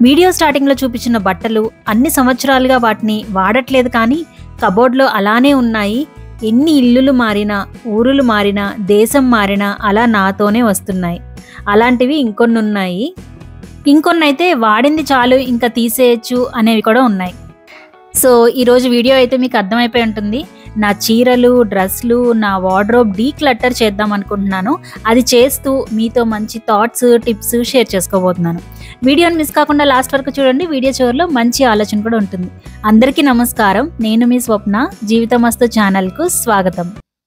video స్టార్టింగ్లో చూపించిన బట్టలు అన్ని సంవత్సరాలుగా వాటిని వాడట్లేదు కానీ కబోర్డ్లో అలానే ఉన్నాయి ఎన్ని ఇల్లులు మారినా ఊరులు మారినా దేశం మారినా అలా నాతోనే వస్తున్నాయి అలాంటివి ఇంకొన్ని ఉన్నాయి ఇంకొన్ని అయితే వాడింది చాలు ఇంకా తీసేయచ్చు అనేవి కూడా ఉన్నాయి సో ఈరోజు వీడియో అయితే మీకు అర్థమైపోయి ఉంటుంది నా చీరలు డ్రెస్లు నా వార్డ్రోబ్ డీ క్లట్టర్ చేద్దాం అనుకుంటున్నాను అది చేస్తూ మీతో మంచి థాట్స్ టిప్స్ షేర్ చేసుకోబోతున్నాను వీడియోని మిస్ కాకుండా లాస్ట్ వరకు చూడండి వీడియో చివరిలో మంచి ఆలోచన కూడా ఉంటుంది అందరికీ నమస్కారం నేను మీ స్వప్న జీవితమస్తు ఛానల్కు స్వాగతం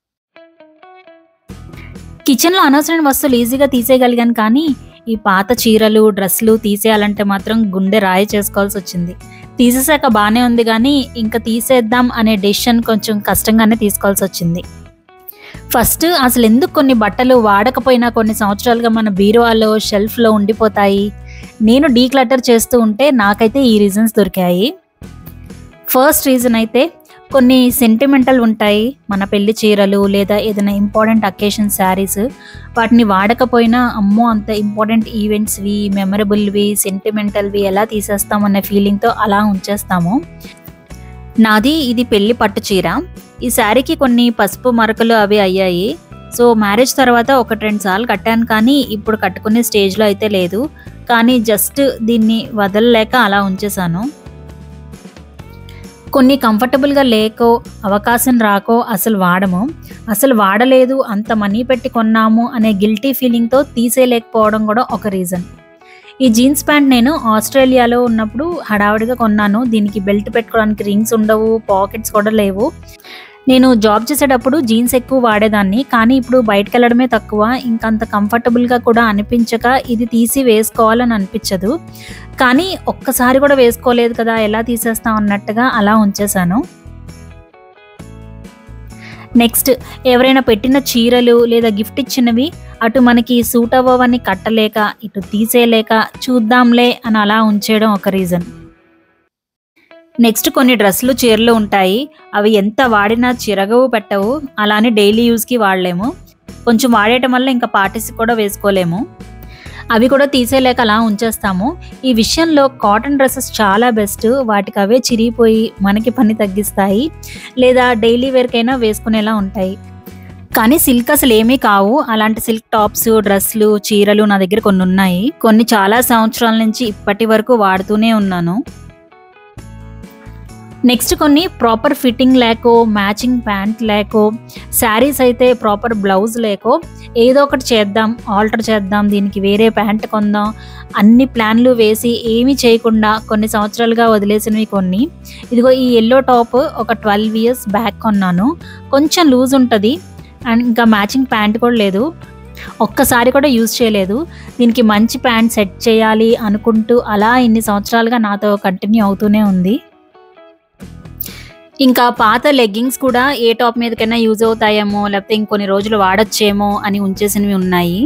కిచెన్లో అనవసరమైన వస్తువులు ఈజీగా తీసేయగలిగాను కానీ ఈ పాత చీరలు డ్రెస్సులు తీసేయాలంటే మాత్రం గుండె రాయి చేసుకోవాల్సి వచ్చింది తీసేసాక బాగానే ఉంది కానీ ఇంకా తీసేద్దాం అనే డెసిషన్ కొంచెం కష్టంగానే తీసుకోవాల్సి వచ్చింది ఫస్ట్ అసలు ఎందుకు కొన్ని బట్టలు వాడకపోయినా కొన్ని సంవత్సరాలుగా మన బీరువాలో షెల్ఫ్లో ఉండిపోతాయి నేను డీక్లటర్ చేస్తూ ఉంటే నాకైతే ఈ రీజన్స్ దొరికాయి ఫస్ట్ రీజన్ అయితే కొన్ని సెంటిమెంటల్ ఉంటాయి మన పెళ్లి చీరలు లేదా ఏదైనా ఇంపార్టెంట్ అకేషన్ శారీస్ వాటిని వాడకపోయినా అమ్మో అంత ఇంపార్టెంట్ ఈవెంట్స్వి మెమరబుల్వి సెంటిమెంటల్వి ఎలా తీసేస్తాం అనే ఫీలింగ్తో అలా ఉంచేస్తాము నాది ఇది పెళ్లి పట్టు చీర ఈ శారీకి కొన్ని పసుపు మరకలు అవి అయ్యాయి సో మ్యారేజ్ తర్వాత ఒకటి రెండు సార్లు కట్టాను కానీ ఇప్పుడు కట్టుకునే స్టేజ్లో అయితే లేదు కానీ జస్ట్ దీన్ని వదలలేక అలా ఉంచేశాను కొన్ని కంఫర్టబుల్గా లేకో అవకాశం రాకో అసలు వాడము అసలు వాడలేదు అంత మనీ పెట్టి కొన్నాము అనే గిల్టీ ఫీలింగ్తో తీసేయలేకపోవడం కూడా ఒక రీజన్ ఈ జీన్స్ ప్యాంట్ నేను ఆస్ట్రేలియాలో ఉన్నప్పుడు హడావుడిగా కొన్నాను దీనికి బెల్ట్ పెట్టుకోవడానికి రింగ్స్ ఉండవు పాకెట్స్ కూడా లేవు నేను జాబ్ చేసేటప్పుడు జీన్స్ ఎక్కువ వాడేదాన్ని కానీ ఇప్పుడు బయటకు వెళ్ళడమే తక్కువ ఇంకంత కంఫర్టబుల్గా కూడా అనిపించక ఇది తీసి వేసుకోవాలని అనిపించదు కానీ ఒక్కసారి కూడా వేసుకోలేదు కదా ఎలా తీసేస్తాం అన్నట్టుగా అలా ఉంచేశాను నెక్స్ట్ ఎవరైనా పెట్టిన చీరలు లేదా గిఫ్ట్ ఇచ్చినవి అటు మనకి సూట్ అవ్వవని కట్టలేక ఇటు తీసేయలేక చూద్దాంలే అని అలా ఉంచేయడం ఒక రీజన్ నెక్స్ట్ కొన్ని డ్రెస్సులు చీరలు ఉంటాయి అవి ఎంత వాడినా చిరగవు పెట్టవు అలానే డైలీ యూస్కి వాడలేము కొంచెం వాడేయటం వల్ల ఇంకా పార్టీస్ కూడా వేసుకోలేము అవి కూడా తీసేయలేక అలా ఉంచేస్తాము ఈ విషయంలో కాటన్ డ్రెస్సెస్ చాలా బెస్ట్ వాటికి అవే చిరిగిపోయి మనకి పని తగ్గిస్తాయి లేదా డైలీ వేర్కైనా వేసుకునేలా ఉంటాయి కానీ సిల్క్ అసలు ఏమీ కావు అలాంటి సిల్క్ టాప్స్ డ్రెస్లు చీరలు నా దగ్గర కొన్ని ఉన్నాయి కొన్ని చాలా సంవత్సరాల నుంచి ఇప్పటి వరకు వాడుతూనే ఉన్నాను నెక్స్ట్ కొన్ని ప్రాపర్ ఫిట్టింగ్ లేకో మ్యాచింగ్ ప్యాంట్ లేకో శారీస్ అయితే ప్రాపర్ బ్లౌజ్ లేకో ఏదో ఒకటి చేద్దాం ఆల్టర్ చేద్దాం దీనికి వేరే ప్యాంట్ కొందాం అన్ని ప్లాన్లు వేసి ఏమీ చేయకుండా కొన్ని సంవత్సరాలుగా వదిలేసినవి కొన్ని ఇదిగో ఈ ఎల్లో టాప్ ఒక ట్వెల్వ్ ఇయర్స్ బ్యాక్ కొన్నాను కొంచెం లూజ్ ఉంటుంది అండ్ ఇంకా మ్యాచింగ్ ప్యాంట్ కూడా లేదు ఒక్కసారి కూడా యూజ్ చేయలేదు దీనికి మంచి ప్యాంట్ సెట్ చేయాలి అనుకుంటూ అలా ఇన్ని సంవత్సరాలుగా నాతో కంటిన్యూ అవుతూనే ఉంది ఇంకా పాత లెగ్గింగ్స్ కూడా ఏ టాప్ మీదకైనా యూజ్ అవుతాయేమో లేకపోతే ఇంకొన్ని రోజులు వాడొచ్చేమో అని ఉంచేసినవి ఉన్నాయి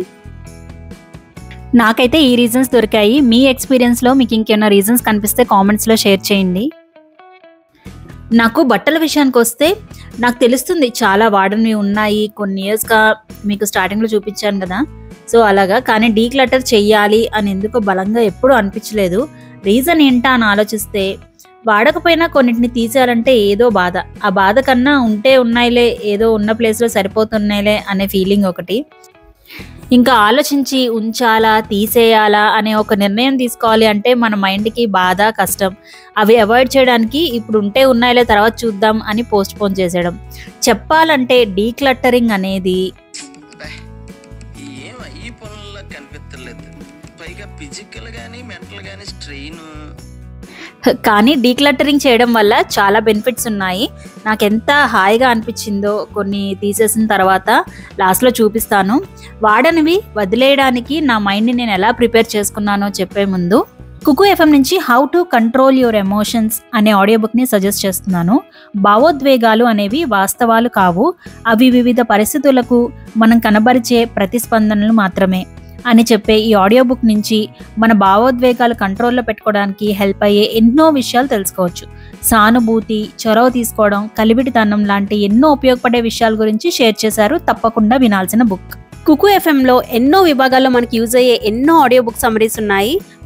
నాకైతే ఈ రీజన్స్ దొరికాయి మీ ఎక్స్పీరియన్స్లో మీకు ఇంకేమైనా రీజన్స్ కనిపిస్తే కామెంట్స్లో షేర్ చేయండి నాకు బట్టల విషయానికి వస్తే నాకు తెలుస్తుంది చాలా వాడనివి ఉన్నాయి కొన్ని ఇయర్స్గా మీకు స్టార్టింగ్లో చూపించాను కదా సో అలాగా కానీ డీక్లటర్ చెయ్యాలి అని ఎందుకో బలంగా ఎప్పుడూ అనిపించలేదు రీజన్ ఏంటా అని ఆలోచిస్తే వాడకపోయినా కొన్నిటిని తీసేయాలంటే ఏదో బాధ ఆ బాధ కన్నా ఉంటే ఉన్నాయిలే ఏదో ఉన్న ప్లేస్లో సరిపోతున్నాయిలే అనే ఫీలింగ్ ఒకటి ఇంకా ఆలోచించి ఉంచాలా తీసేయాలా అనే ఒక నిర్ణయం తీసుకోవాలి అంటే మన మైండ్కి బాధ కష్టం అవి అవాయిడ్ చేయడానికి ఇప్పుడు ఉంటే ఉన్నాయిలే తర్వాత చూద్దాం అని పోస్ట్ పోన్ చేసేయడం చెప్పాలంటే డీక్లట్టరింగ్ అనేది బే, ఏం ఈ పనుల్లో కనిపించలేదు పైగా ఫిజికల్ గానీ మెంటల్ గానీ స్ట్రెయిన్ కానీ డీక్లటరింగ్ చేయడం వల్ల చాలా బెనిఫిట్స్ ఉన్నాయి నాకు ఎంత హాయిగా అనిపించిందో కొన్ని తీసేసిన తర్వాత లాస్ట్లో చూపిస్తాను వాడనివి వదిలేయడానికి నా మైండ్ని నేను ఎలా ప్రిపేర్ చేసుకున్నానో చెప్పే ముందు కుకు ఎఫ్ఎం నుంచి how to control your emotions అనే ఆడియో బుక్ని సజెస్ట్ చేస్తున్నాను భావోద్వేగాలు అనేవి వాస్తవాలు కావు అవి వివిధ పరిస్థితులకు మనం కనబరిచే ప్రతిస్పందనలు మాత్రమే అని చెప్పే ఈ ఆడియో బుక్ నుంచి మన భావోద్వేగాలు కంట్రోల్లో పెట్టుకోవడానికి హెల్ప్ అయ్యే ఎన్నో విషయాలు తెలుసుకోవచ్చు సానుభూతి చొరవ తీసుకోవడం కలివిడితనం లాంటి ఎన్నో ఉపయోగపడే విషయాల గురించి షేర్ చేశారు తప్పకుండా వినాల్సిన బుక్ కుకు ఎఫ్ఎంలో ఎన్నో విభాగాల్లో మనకి యూజ్ అయ్యే ఎన్నో ఆడియో బుక్ సమరీస్ ఉన్నాయి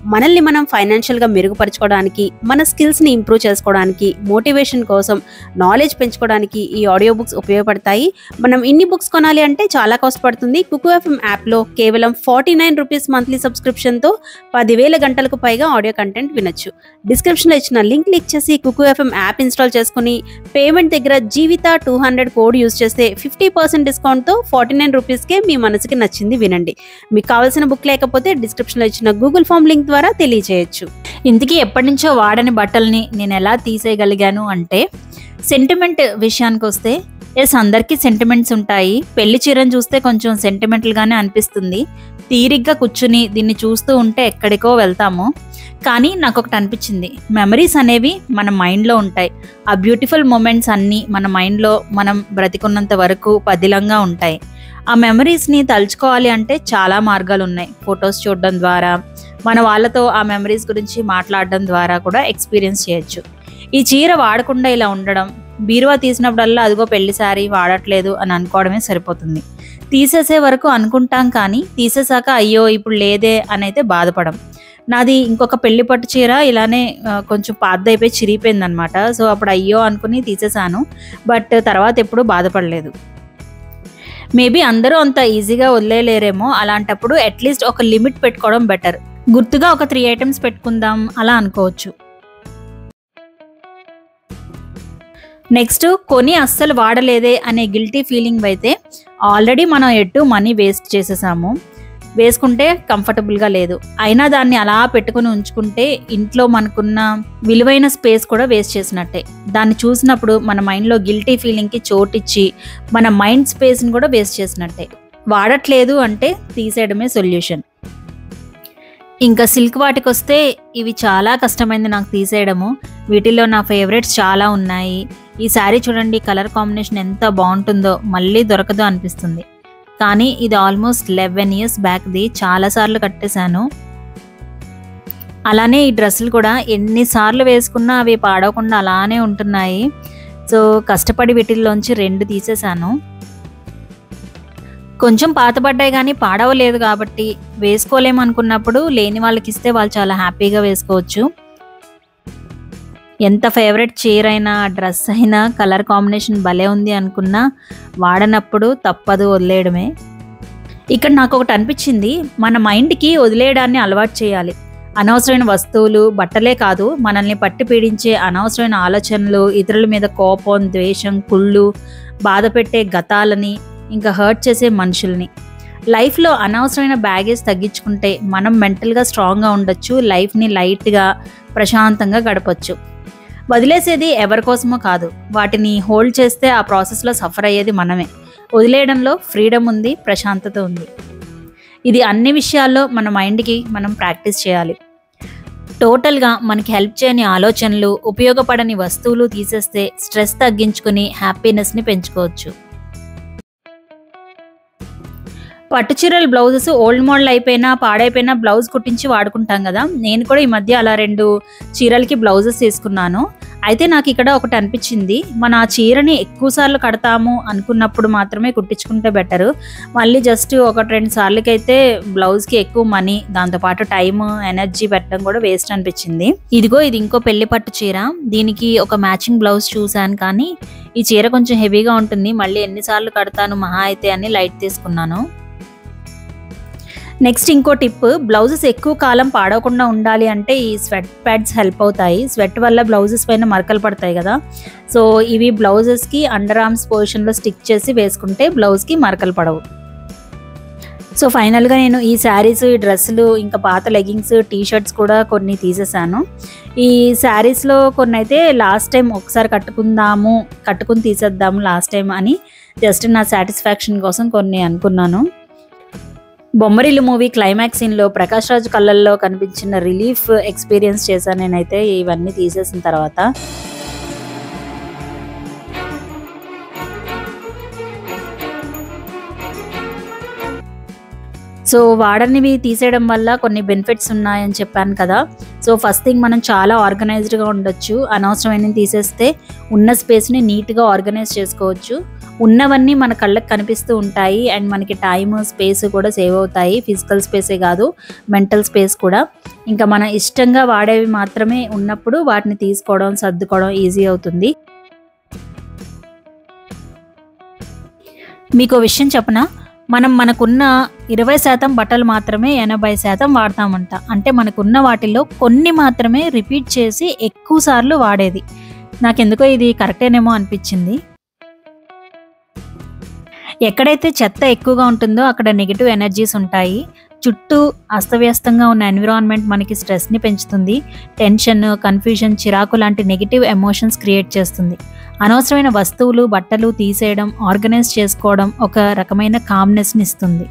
మనల్ని మనం ఫైనాన్షియల్గా మెరుగుపరచుకోవడానికి మన స్కిల్స్ని ఇంప్రూవ్ చేసుకోవడానికి మోటివేషన్ కోసం నాలెడ్జ్ పెంచుకోవడానికి ఈ ఆడియో బుక్స్ ఉపయోగపడతాయి మనం ఇన్ని బుక్స్ కొనాలి అంటే చాలా కాస్ట్ పడుతుంది కుకు ఎఫ్ఎం యాప్లో కేవలం ఫార్టీ నైన్ రూపీస్ మంత్లీ సబ్స్క్రిప్షన్తో పదివేల గంటలకు పైగా ఆడియో కంటెంట్ వినొచ్చు డిస్క్రిప్షన్లో ఇచ్చిన లింక్ క్లిక్ చేసి కుకు ఎఫ్ఎం యాప్ ఇన్స్టాల్ చేసుకుని పేమెంట్ దగ్గర Jeevitha two hundred code use చేస్తే ఫిఫ్టీ పర్సెంట్ డిస్కౌంట్తో ఫార్టీ నైన్ రూపీస్కే మీ మనసుకి నచ్చింది వినండి మీకు కావాల్సిన బుక్ లేకపోతే డిస్క్రిప్షన్లో ఇచ్చిన గూగుల్ ఫామ్ లింక్ ద్వారా తెలియచేయచ్చు ఇంతకీ ఎప్పటి నుంచో వాడని బట్టల్ని నేను ఎలా తీసేయగలిగాను అంటే సెంటిమెంట్ విషయానికి వస్తే ఎస్ అందరికీ సెంటిమెంట్స్ ఉంటాయి పెళ్లి చీరను చూస్తే కొంచెం సెంటిమెంటల్గానే అనిపిస్తుంది తీరిగ్గా కూర్చుని దీన్ని చూస్తూ ఉంటే ఎక్కడికో వెళ్తాము కానీ నాకు ఒకటి అనిపించింది మెమరీస్ అనేవి మన మైండ్లో ఉంటాయి ఆ బ్యూటిఫుల్ మూమెంట్స్ అన్నీ మన మైండ్లో మనం బ్రతికున్నంత వరకు పదిలంగా ఉంటాయి ఆ మెమరీస్ని తలుచుకోవాలి అంటే చాలా మార్గాలు ఉన్నాయి ఫొటోస్ చూడడం ద్వారా మన వాళ్ళతో ఆ మెమరీస్ గురించి మాట్లాడడం ద్వారా కూడా ఎక్స్పీరియన్స్ చేయొచ్చు ఈ చీర వాడకుండా ఇలా ఉండడం బీరువా తీసినప్పుడల్లా అదిగో పెళ్లి సారీ వాడట్లేదు అని అనుకోవడమే సరిపోతుంది తీసేసే వరకు అనుకుంటాం కానీ తీసేసాక అయ్యో ఇప్పుడు లేదే అని అయితే బాధపడం నాది ఇంకొక పెళ్లి పట్టు చీర ఇలానే ఆ, కొంచెం పాతదైపోయి చిరిగిపోయింది అనమాట సో అప్పుడు అయ్యో అనుకుని తీసేసాను బట్ తర్వాత ఎప్పుడూ బాధపడలేదు మేబీ అందరూ అంత ఈజీగా వదిలేయలేరేమో అలాంటప్పుడు అట్లీస్ట్ ఒక లిమిట్ పెట్టుకోవడం బెటర్ గుర్తుగా ఒక త్రీ ఐటమ్స్ పెట్టుకుందాం అలా అనుకోవచ్చు నెక్స్ట్ కొని అస్సలు వాడలేదే అనే గిల్టీ ఫీలింగ్ అయితే ఆల్రెడీ మనం ఎటు మనీ వేస్ట్ చేసేసాము వేసుకుంటే కంఫర్టబుల్గా లేదు అయినా దాన్ని అలా పెట్టుకుని ఉంచుకుంటే ఇంట్లో మనకున్న విలువైన స్పేస్ కూడా వేస్ట్ చేసినట్టే దాన్ని చూసినప్పుడు మన మైండ్లో గిల్టీ ఫీలింగ్కి చోటిచ్చి మన మైండ్ స్పేస్ని కూడా వేస్ట్ చేసినట్టే వాడట్లేదు అంటే తీసేయడమే సొల్యూషన్ ఇంకా సిల్క్ వాటికి వస్తే ఇవి చాలా కష్టమైంది నాకు తీసేయడము వీటిల్లో నా ఫేవరెట్స్ చాలా ఉన్నాయి ఈ శారీ చూడండి కలర్ కాంబినేషన్ ఎంత బాగుంటుందో మళ్ళీ దొరకదు అనిపిస్తుంది కానీ ఇది ఆల్మోస్ట్ లెవెన్ ఇయర్స్ బ్యాక్ది చాలాసార్లు కట్టేశాను అలానే ఈ డ్రెస్సులు కూడా ఎన్నిసార్లు వేసుకున్నా అవి పాడవకుండా అలానే ఉంటున్నాయి సో కష్టపడి వీటిల్లోంచి రెండు తీసేశాను కొంచెం పాతబడ్డాయి కానీ పాడవలేదు కాబట్టి వేసుకోలేమనుకున్నప్పుడు లేని వాళ్ళకి ఇస్తే వాళ్ళు చాలా హ్యాపీగా వేసుకోవచ్చు ఎంత ఫేవరెట్ చీర అయినా డ్రెస్ అయినా కలర్ కాంబినేషన్ భలే ఉంది అనుకున్నా వాడనప్పుడు తప్పదు వదిలేయడమే ఇక్కడ నాకు ఒకటి అనిపించింది మన మైండ్కి వదిలేయడాన్ని అలవాటు చేయాలి అనవసరమైన వస్తువులు బట్టలే కాదు మనల్ని పట్టి పీడించే అనవసరమైన ఆలోచనలు ఇతరుల మీద కోపం ద్వేషం కుళ్ళు బాధ పెట్టే గతాలని ఇంకా హర్ట్ చేసే మనుషుల్ని లైఫ్లో అనవసరమైన బ్యాగేజ్ తగ్గించుకుంటే మనం మెంటల్గా స్ట్రాంగ్గా ఉండొచ్చు లైఫ్ని లైట్గా ప్రశాంతంగా గడపచ్చు వదిలేసేది ఎవరి కోసమో కాదు వాటిని హోల్డ్ చేస్తే ఆ ప్రాసెస్లో సఫర్ అయ్యేది మనమే వదిలేయడంలో ఫ్రీడమ్ ఉంది ప్రశాంతత ఉంది ఇది అన్ని విషయాల్లో మన మైండ్కి మనం ప్రాక్టీస్ చేయాలి టోటల్గా మనకి హెల్ప్ చేయని ఆలోచనలు ఉపయోగపడని వస్తువులు తీసేస్తే స్ట్రెస్ తగ్గించుకుని హ్యాపీనెస్ని పెంచుకోవచ్చు పట్టు చీరల బ్లౌజెస్ ఓల్డ్ మోడల్ అయిపోయినా పాడైపోయినా బ్లౌజ్ కుట్టించి వాడుకుంటాం కదా నేను కూడా ఈ మధ్య అలా రెండు చీరలకి బ్లౌజెస్ తీసుకున్నాను అయితే నాకు ఇక్కడ ఒకటి అనిపించింది మన ఆ చీరని ఎక్కువ సార్లు కడతాము అనుకున్నప్పుడు మాత్రమే కుట్టించుకుంటే బెటర్ మళ్ళీ జస్ట్ ఒక రెండు సార్లకైతే బ్లౌజ్కి ఎక్కువ మనీ దాంతోపాటు టైం ఎనర్జీ పెట్టడం కూడా వేస్ట్ అనిపించింది ఇదిగో ఇది ఇంకో పెళ్లి పట్టు చీర దీనికి ఒక మ్యాచింగ్ బ్లౌజ్ చూశాను కానీ ఈ చీర కొంచెం హెవీగా ఉంటుంది మళ్ళీ ఎన్నిసార్లు కడతాను మహా అయితే అని లైట్ తీసుకున్నాను నెక్స్ట్ ఇంకో టిప్ బ్లౌజెస్ ఎక్కువ కాలం పాడవకుండా ఉండాలి అంటే ఈ స్వెట్ ప్యాడ్స్ హెల్ప్ అవుతాయి స్వెట్ వల్ల బ్లౌజెస్ పైన మరకలు పడతాయి కదా సో ఇవి బ్లౌజెస్కి అండర్ ఆర్మ్స్ పొజిషన్లో స్టిక్ చేసి వేసుకుంటే బ్లౌజ్కి మరకలు పడవు సో ఫైనల్గా నేను ఈ శారీస్ ఈ డ్రెస్సులు ఇంకా పాత లెగిన్స్ టీ షర్ట్స్ కూడా కొన్ని తీసేసాను ఈ శారీస్లో కొన్ని అయితే లాస్ట్ టైం ఒకసారి కట్టుకుందాము కట్టుకుని తీసేద్దాము లాస్ట్ టైం అని జస్ట్ నా సాటిస్ఫాక్షన్ కోసం కొన్ని అనుకున్నాను బొమ్మరిల్లు మూవీ క్లైమాక్స్ సీన్లో ప్రకాష్ రాజ్ కళ్ళల్లో కనిపించిన రిలీఫ్ ఎక్స్పీరియన్స్ చేశాను నేనైతే ఇవన్నీ తీసేసిన తర్వాత సో వాడనివి తీసేయడం వల్ల కొన్ని బెనిఫిట్స్ ఉన్నాయని చెప్పాను కదా సో ఫస్ట్ థింగ్ మనం చాలా ఆర్గనైజ్డ్గా ఉండొచ్చు అనవసరమైనవి తీసేస్తే ఉన్న స్పేస్ని నీట్గా ఆర్గనైజ్ చేసుకోవచ్చు ఉన్నవన్నీ మన కళ్ళకి కనిపిస్తూ ఉంటాయి అండ్ మనకి టైమ్ స్పేస్ కూడా సేవ్ అవుతాయి ఫిజికల్ స్పేసే కాదు మెంటల్ స్పేస్ కూడా ఇంకా మన ఇష్టంగా వాడేవి మాత్రమే ఉన్నప్పుడు వాటిని తీసుకోవడం సర్దుకోవడం ఈజీ అవుతుంది మీకు విషయం చెప్పనా మనం మనకున్న ఇరవై శాతం బట్టలు మాత్రమే ఎనభై శాతం వాడతామంట అంటే మనకున్న వాటిల్లో కొన్ని మాత్రమే రిపీట్ చేసి ఎక్కువ సార్లు వాడేది నాకెందుకో ఇది కరెక్టేనేమో అనిపించింది ఎక్కడైతే చెత్త ఎక్కువగా ఉంటుందో అక్కడ నెగిటివ్ ఎనర్జీస్ ఉంటాయి చుట్టూ అస్తవ్యస్తంగా ఉన్న ఎన్విరాన్మెంట్ మనకి స్ట్రెస్ని పెంచుతుంది టెన్షన్ కన్ఫ్యూజన్ చిరాకు లాంటి నెగిటివ్ ఎమోషన్స్ క్రియేట్ చేస్తుంది అనవసరమైన వస్తువులు బట్టలు తీసేయడం ఆర్గనైజ్ చేసుకోవడం ఒక రకమైన కామ్నెస్ని ఇస్తుంది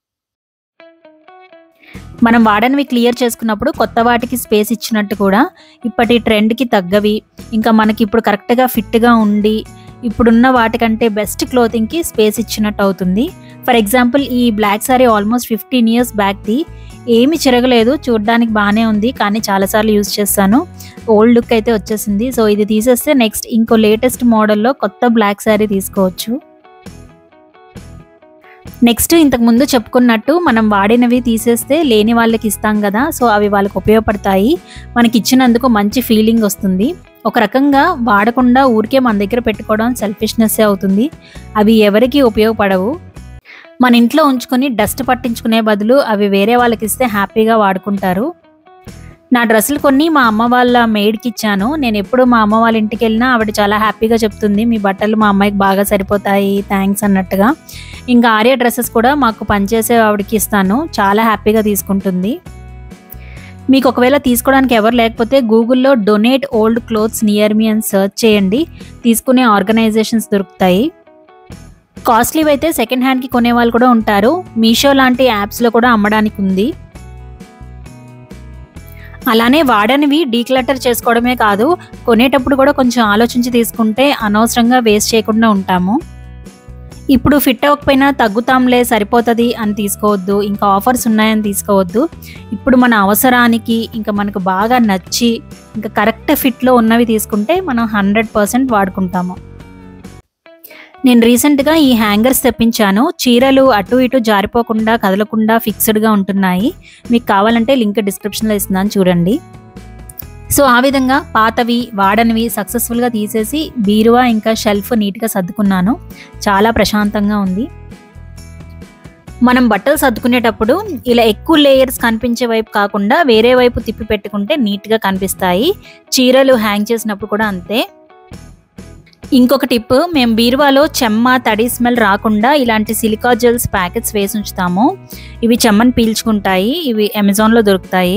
మనం వాడనివి క్లియర్ చేసుకున్నప్పుడు కొత్త వాటికి స్పేస్ ఇచ్చినట్టు కూడా ఇప్పటి ట్రెండ్కి తగ్గవి ఇంకా మనకి ఇప్పుడు కరెక్ట్గా ఫిట్గా ఉండి ఇప్పుడున్న వాటికంటే బెస్ట్ క్లోతింగ్కి స్పేస్ ఇచ్చినట్టు అవుతుంది ఫర్ ఎగ్జాంపుల్ ఈ black sari almost fifteen years బ్యాక్ది ఏమి చిరగలేదు చూడడానికి బాగానే ఉంది కానీ చాలాసార్లు యూజ్ చేస్తాను ఓల్డ్ లుక్ అయితే వచ్చేసింది సో ఇది తీసేస్తే నెక్స్ట్ ఇంకో లేటెస్ట్ మోడల్లో కొత్త బ్లాక్ శారీ తీసుకోవచ్చు నెక్స్ట్ ఇంతకు ముందు చెప్పుకున్నట్టు మనం వాడినవి తీసేస్తే లేని వాళ్ళకి ఇస్తాం కదా సో అవి వాళ్ళకి ఉపయోగపడతాయి మనకి ఇచ్చినందుకు మంచి ఫీలింగ్ వస్తుంది ఒక రకంగా వాడకుండా ఊరికే మన దగ్గర పెట్టుకోవడం సెల్ఫిష్నెస్ అవుతుంది అవి ఎవరికి ఉపయోగపడవు మన ఇంట్లో ఉంచుకొని డస్ట్ పట్టించుకునే బదులు అవి వేరే వాళ్ళకి ఇస్తే హ్యాపీగా వాడుకుంటారు నా డ్రెస్సులు కొన్ని మా అమ్మ వాళ్ళ మెయిడ్కి ఇచ్చాను నేను ఎప్పుడు మా అమ్మ వాళ్ళ ఇంటికి వెళ్ళినా ఆవిడ చాలా హ్యాపీగా చెప్తుంది మీ బట్టలు మా అమ్మాయికి బాగా సరిపోతాయి థ్యాంక్స్ అన్నట్టుగా ఇంకా ఆర్య డ్రెస్సెస్ కూడా మాకు పనిచేసే ఆవిడకి ఇస్తాను చాలా హ్యాపీగా తీసుకుంటుంది మీకు ఒకవేళ తీసుకోవడానికి ఎవరు లేకపోతే గూగుల్లో donate old clothes near me అని సెర్చ్ చేయండి తీసుకునే ఆర్గనైజేషన్స్ దొరుకుతాయి కాస్ట్లీ అయితే సెకండ్ హ్యాండ్కి కొనే వాళ్ళు కూడా ఉంటారు మీషో లాంటి యాప్స్లో కూడా అమ్మడానికి ఉంది అలానే వాడనివి డీక్లటర్ చేసుకోవడమే కాదు కొనేటప్పుడు కూడా కొంచెం ఆలోచించి తీసుకుంటే అనవసరంగా వేస్ట్ చేయకుండా ఉంటాము ఇప్పుడు ఫిట్ అవ్వకపోయినా తగ్గుతాంలే సరిపోతుంది అని తీసుకోవద్దు ఇంకా ఆఫర్స్ ఉన్నాయని తీసుకోవద్దు ఇప్పుడు మన అవసరానికి ఇంకా మనకు బాగా నచ్చి ఇంకా కరెక్ట్ ఫిట్లో ఉన్నవి తీసుకుంటే మనం హండ్రెడ్ పర్సెంట్ వాడుకుంటాము నేను రీసెంట్గా ఈ హ్యాంగర్స్ తెప్పించాను చీరలు అటు ఇటు జారిపోకుండా కదలకుండా ఫిక్స్డ్గా ఉంటున్నాయి మీకు కావాలంటే లింక్ డిస్క్రిప్షన్లో ఇస్తున్నాను చూడండి సో ఆ విధంగా పాతవి వాడనివి సక్సెస్ఫుల్గా తీసేసి బీరువా ఇంకా షెల్ఫ్ నీట్గా సర్దుకున్నాను చాలా ప్రశాంతంగా ఉంది మనం బట్టలు సర్దుకునేటప్పుడు ఇలా ఎక్కువ లేయర్స్ కనిపించే వైపు కాకుండా వేరే వైపు తిప్పి పెట్టుకుంటే నీట్గా కనిపిస్తాయి చీరలు హ్యాంగ్ చేసినప్పుడు కూడా అంతే ఇంకొక టిప్ మేము బీరువాలో చెమ్మ తడి స్మెల్ రాకుండా ఇలాంటి సిలికా జెల్స్ ప్యాకెట్స్ వేసి ఉంచుతాము ఇవి చెమ్మని పీల్చుకుంటాయి ఇవి అమెజాన్లో దొరుకుతాయి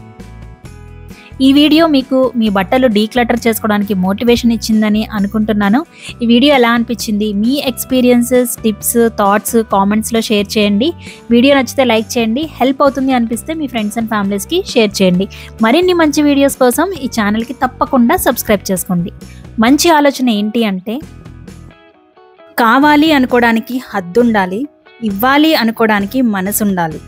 ఈ వీడియో మీకు మీ బట్టలు డీక్లటర్ చేసుకోవడానికి మోటివేషన్ ఇచ్చిందని అనుకుంటున్నాను ఈ వీడియో ఎలా అనిపించింది మీ ఎక్స్పీరియన్సెస్ టిప్స్ థాట్స్ కామెంట్స్లో షేర్ చేయండి వీడియో నచ్చితే లైక్ చేయండి హెల్ప్ అవుతుంది అనిపిస్తే మీ ఫ్రెండ్స్ అండ్ ఫ్యామిలీస్కి షేర్ చేయండి మరిన్ని మంచి వీడియోస్ కోసం ఈ ఛానల్కి తప్పకుండా సబ్స్క్రైబ్ చేసుకోండి మంచి ఆలోచన ఏంటి అంటే కావాలి అనుకోవడానికి హద్దు ఉండాలి ఇవ్వాలి అనుకోవడానికి మనసు ఉండాలి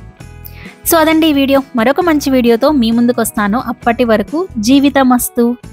సో అదండి ఈ వీడియో మరొక మంచి వీడియోతో మీ ముందుకు వస్తాను అప్పటి వరకు జీవితం మస్తు